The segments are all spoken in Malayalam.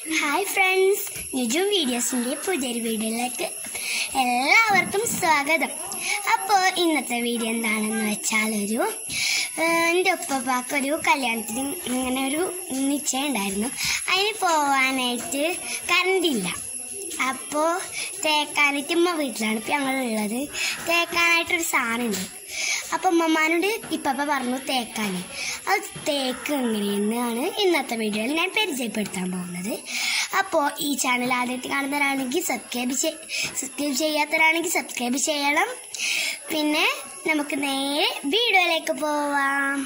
ഹായ് ഫ്രണ്ട്സ് നിജു വീഡിയോസിൻ്റെ പുതിയൊരു വീഡിയോയിലേക്ക് എല്ലാവർക്കും സ്വാഗതം അപ്പോൾ ഇന്നത്തെ വീഡിയോ എന്താണെന്ന് വെച്ചാൽ ഒരു എൻ്റെ ഉപ്പപ്പാക്ക് ഒരു കല്യാണത്തിന് ഇങ്ങനെ ഒരു നിശ്ചയം ഉണ്ടായിരുന്നു അതിന് പോവാനായിട്ട് കറണ്ടില്ല അപ്പോൾ തേക്കാനായിട്ട് ഉമ്മ വീട്ടിലാണ് ഇപ്പം ഞങ്ങളുള്ളത് തേക്കാനായിട്ടൊരു സാധനമുണ്ട് അപ്പോൾ ഉമ്മമാനോട് ഇപ്പപ്പ പറഞ്ഞു തേക്കാൻ അത് തേക്ക് എങ്ങനെയെന്നാണ് ഇന്നത്തെ വീഡിയോയിൽ ഞാൻ പരിചയപ്പെടുത്താൻ പോകുന്നത് അപ്പോൾ ഈ ചാനൽ ആദ്യമായിട്ട് കാണുന്നവരാണെങ്കിൽ സബ്സ്ക്രൈബ് ചെയ് സബ്സ്ക്രൈബ് ചെയ്യാത്തവരാണെങ്കിൽ സബ്സ്ക്രൈബ് ചെയ്യണം പിന്നെ നമുക്ക് നേരെ വീഡിയോയിലേക്ക് പോവാം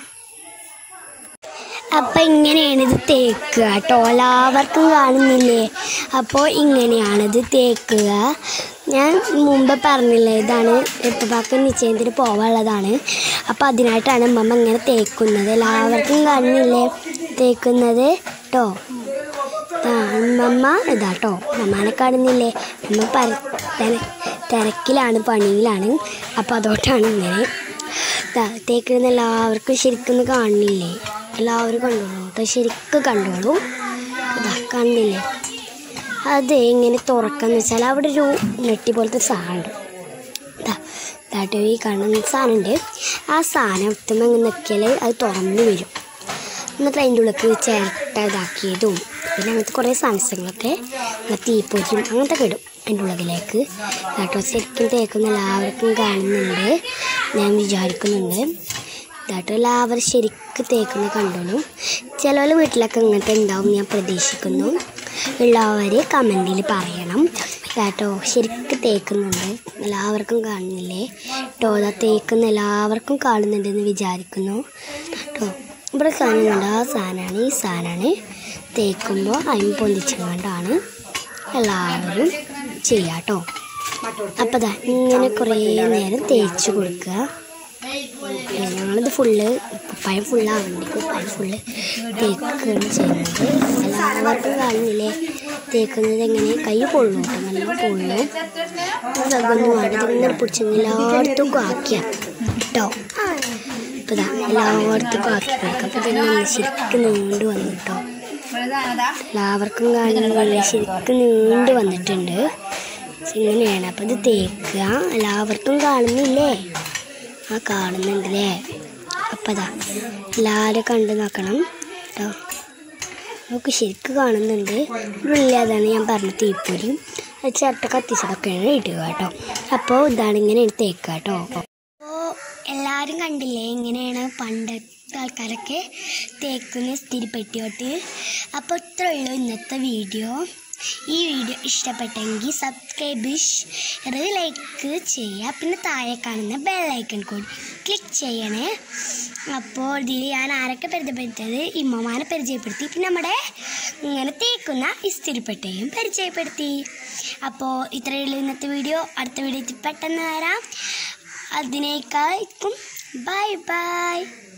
അപ്പം ഇങ്ങനെയാണ് ഇത് തേക്കുക കേട്ടോ എല്ലാവർക്കും കാണുന്നില്ലേ അപ്പോൾ ഇങ്ങനെയാണിത് തേക്കുക ഞാൻ മുമ്പ് പറഞ്ഞില്ലേ ഇതാണ് ഇപ്പപ്പാക്ക് നിശ്ചയത്തിന് പോവാനുള്ളതാണ് അപ്പോൾ അതിനായിട്ടാണ് അമ്മമ്മ ഇങ്ങനെ തേക്കുന്നത് എല്ലാവർക്കും കാണുന്നില്ലേ തേക്കുന്നത് കേട്ടോ ആ അമ്മമ്മ ഇതാ കേട്ടോ അമ്മനെ കാണുന്നില്ലേ അമ്മ പര തെര- തിരക്കിലാണ് പണിയിലാണ് അപ്പോൾ അതോട്ടാണ് ഇങ്ങനെ ദാ തേക്കുന്ന എല്ലാവർക്കും ശരിക്കും കാണുന്നില്ലേ എല്ലാവരും കണ്ടോളൂ കേട്ടോ ശരിക്കും കണ്ടോളൂ ഇതാ കണ്ടില്ലേ അത് എങ്ങനെ തുറക്കാന്ന് വെച്ചാൽ അവിടെ ഒരു നെട്ടി പോലത്തെ സാധനമുണ്ട് ഇതാ ഇതാട്ടോ ഈ കാണുന്ന സാധനമുണ്ട് ആ സാധനം എത്തുമ്പോൾ ഇങ്ങനെ നിൽക്കിയാൽ അത് തുറന്നു വരും എന്നിട്ട് അതിൻ്റെ ഉള്ളിലേക്ക് ചിരട്ട ഇതാക്കിയതും പിന്നെ അങ്ങനത്തെ കുറേ സാധനങ്ങളൊക്കെ ഇങ്ങനെ തീപ്പൊരിയും അങ്ങനത്തെ ഒക്കെ ഇടും അതിൻ്റെ ഉള്ളിലേക്ക് കേട്ടോ ശരിക്കും തേക്കുന്ന എല്ലാവർക്കും കാണുന്നുണ്ട് ഞാൻ വിചാരിക്കുന്നുണ്ട് കേട്ടോ എല്ലാവരും ശരിക്കും തേക്കുന്ന കണ്ടോളൂ ചിലവർ വീട്ടിലൊക്കെ ഇങ്ങനത്തെ ഉണ്ടാവും ഞാൻ പ്രതീക്ഷിക്കുന്നു ഉള്ളവർ കമൻറ്റിൽ പറയണം കേട്ടോ ശരിക്കും തേക്കുന്നുണ്ട് എല്ലാവർക്കും കാണുന്നില്ലേ കേട്ടോ അതാ തേക്കുന്ന എല്ലാവർക്കും കാണുന്നുണ്ടെന്ന് വിചാരിക്കുന്നു കേട്ടോ ഇവിടെ കാണുന്നുണ്ട് ആ സാധനമാണ് ഈ സാധനമാണ് തേക്കുമ്പോൾ അതിന് പൊന്തിച്ചുകൊണ്ടാണ് എല്ലാവരും ചെയ്യുക കേട്ടോ അപ്പോൾ ദാ ഇങ്ങനെ കുറേ നേരം തേച്ച് കൊടുക്കുക ഏ, ഞങ്ങളിത് ഫുള്ള് പഴം ഫുള്ളാവുന്നുണ്ട് പഴം ഫുള്ള് തേക്കുകയാണ് ചെയ്യുന്നത് എല്ലാവർക്കും കാണുന്നില്ലേ തേക്കുന്നത് എങ്ങനെ കൈ പൊള്ളും കേട്ടോ നല്ല പൊള്ളും അതൊന്നും വേണ്ട ഇതിങ്ങനെ പിടിച്ചെങ്കിൽ എല്ലായിടത്തും ആക്കിയ കേട്ടോ ഇപ്പം ഇതാ എല്ലായിടത്തും ആക്കി കൊടുക്കാം അപ്പം തന്നെ ശരിക്കും നീണ്ടു വന്നു കേട്ടോ എല്ലാവർക്കും കാണുന്നില്ല ശരിക്കും നീണ്ടു വന്നിട്ടുണ്ട് ഇങ്ങനെയാണ് അപ്പം ഇത് തേക്കുക എല്ലാവർക്കും കാണുന്നില്ലേ ആ കാണുന്നുണ്ടല്ലേ അപ്പം അതാ എല്ലാവരും കണ്ടു നോക്കണം കേട്ടോ നമുക്ക് ശരിക്കും കാണുന്നുണ്ട് ഉള്ളിൽ അതാണ് ഞാൻ പറഞ്ഞ തീപ്പൊരിയും അത് ചിരട്ട കത്തിച്ചതൊക്കെയാണ് ഇടുക കേട്ടോ അപ്പോൾ ഇതാണ് ഇങ്ങനെ തേക്കുക കേട്ടോ അപ്പോൾ എല്ലാവരും കണ്ടില്ലേ എങ്ങനെയാണ് പണ്ടത്തെ ആൾക്കാരൊക്കെ തേക്കുന്ന സ്ഥിരപ്പെട്ടിയോട്ട് അപ്പോൾ ഇത്രേ ഉള്ളൂ ഇന്നത്തെ വീഡിയോ ഈ വീഡിയോ ഇഷ്ടപ്പെട്ടെങ്കിൽ സബ്സ്ക്രൈബ് ലൈക്ക് ചെയ്യുക പിന്നെ താഴെ കാണുന്ന ബെല്ലൈക്കൺ കൂടി ക്ലിക്ക് ചെയ്യണേ അപ്പോൾ ഇതിൽ ഞാൻ ആരൊക്കെ പരിചയപ്പെടുത്തിയത് ഇമ്മമാനെ പരിചയപ്പെടുത്തി പിന്നെ നമ്മുടെ ഇങ്ങനെ തേക്കുന്ന ഇസ്തിരിപ്പെട്ടയും പരിചയപ്പെടുത്തി അപ്പോൾ ഇത്രയേ ഉള്ളൂ ഇന്നത്തെ വീഡിയോ അടുത്ത വീഡിയോ പെട്ടെന്ന് വരാം അതിനേക്കാൾക്കും ബൈ ബൈ